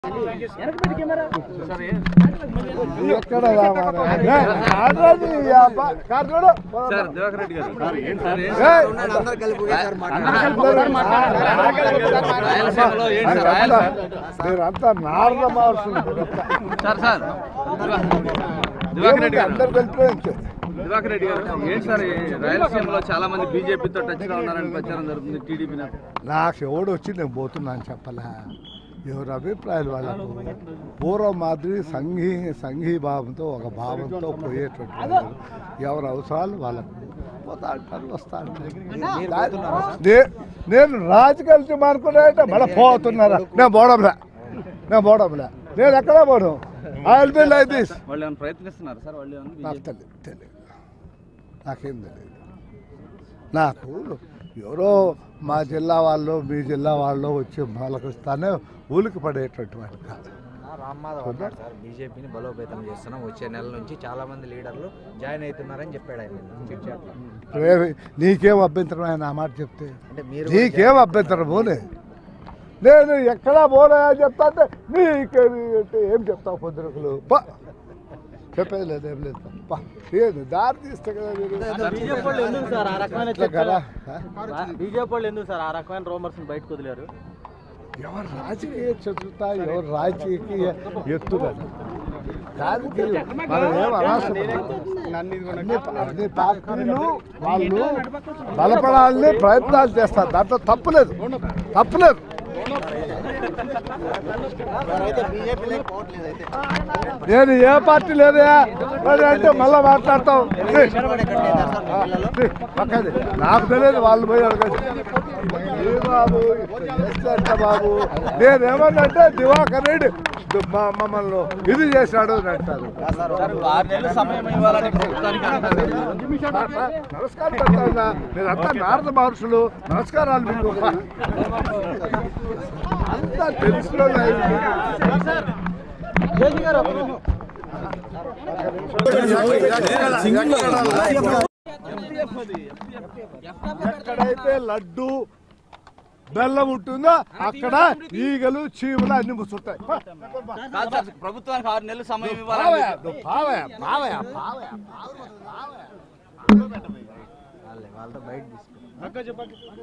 ఎక్కడ ఆడరాదు ఈ అబ్బా. కాదు చూడు. సార్ దివాకర్ రెడ్డి గారు ఏంటి సార్ ఏంటి ఏయ్. రాయలసీమలో ఏంటి సార్ రాయలసీమ మీరంతా నారద మహర్షులు సార్ సార్ దివాకర్ రెడ్డి గారు అందరు కలిపి దివాకర్ రెడ్డి గారు ఏంటి సార్ ఈ రాయలసీమలో చాలా మంది బీజేపీతో టచ్ లో ఉన్నారని ప్రచారం జరుగుతుంది టీడీపీ నేత నాకు ఎవడు వచ్చి నేను పోతున్నాను చెప్పలే ఎవరి అభిప్రాయాలు వాళ్ళకు పూర్వం మాదిరి సంఘీ సంఘీభావంతో ఒక భావంతో పోయేటువంటి వాళ్ళు. ఎవరి అవసరాలు వాళ్ళకు పోతా అంటారు వస్తా అంటారు నే- నేను రాజకీయాలు మానుకున్నాయంటే మళ్ళీ పోతున్నారా నేను పోవడంలే నేను పోవడంలే నేను ఎక్కడ పోను I will be like this వాళ్ళు ఏమైనా ప్రయత్నిస్తున్నారు సార్ వాళ్ళు ఏమైనా నాకు BJP? తెలియదు తెలియదు నాకేం తెలియదు నాకు ఎవరో మా జిల్లా వాళ్ళు మీ జిల్లా వాళ్ళు వచ్చి పలకరిస్తానే ఉలికి పడేటువంటి వాడు కాదు రామ్మాధవ్ అన్నారు సార్ బీజేపీని బలోపేతం చేస్తున్నాం వచ్చే నెల నుంచి చాలా మంది లీడర్లు జాయిన్ అవుతున్నారని చెప్పాడు ఆయన చిట్చాట్లో. ఏమి- నీకేం అభ్యంతరం ఆయన ఆ మాట చెప్తే అంటే మీరు నీకేం అభ్యంతరం పోనే నేను ఎక్కడా పోనా చెప్తా అంటే నీకేమి అంటే ఏం చెప్తావు పొద్దునకులు పా చెప్పేది లేదు ఏం లేదు పా ఏది దారి తీస్తే కదా మీరు బీజేపీ వాళ్ళు ఎందుకు సార్ ఆ రకమైన ఇట్లా కదా ఆ? బీజేపీ వాళ్ళు ఎందుకు సార్ ఆ రకమైన రూమర్స్ బయటకు వదిలేరు ఎవరు రాజకీయ చతురత ఎవరు రాజకీయ ఎత్తుగడ రాజకీయ మనం ఏం అనవసరం అన్ని అన్ని పార్టీలు వాళ్ళు బలపడాలని ప్రయత్నాలు చేస్తారు దాంట్లో తప్పులేదు తప్పులేదు నేను ఏ పార్టీ లేదా మరి అంటే మళ్ళా మాట్లాడతాం పక్కది నాకు తెలియదు వాళ్ళు పోయి అడగదు ఏ బాబు ఇట్లా చేస్తే ఎట్లా బాబు నేనేమన్నంటే దివాకర్ రెడ్డి మా మమ్మల్ని ఇది చేశాడు అని అంటారు ఆరు నెలలు సమయం ఇవ్వాలని ప్రభుత్వానికి అంటారు నమస్కారం పెడతా మీరంతా నారద మహర్షులు నమస్కారాలు మీకు అంతా తెలుసులో ఎక్కడైతే లడ్డు బెల్లం ఉంటుందో అక్కడ ఈగలు చీమలు అన్ని ముసుంటాయి కాదు సార్ ప్రభుత్వానికి ఆరు నెలలు సమయం పావయ్య, ఇవ్వాలని నువ్వు పావయ్య, పావయ్య, పావయ్య. వాళ్ళే వాళ్ళతో బయట తీసుకు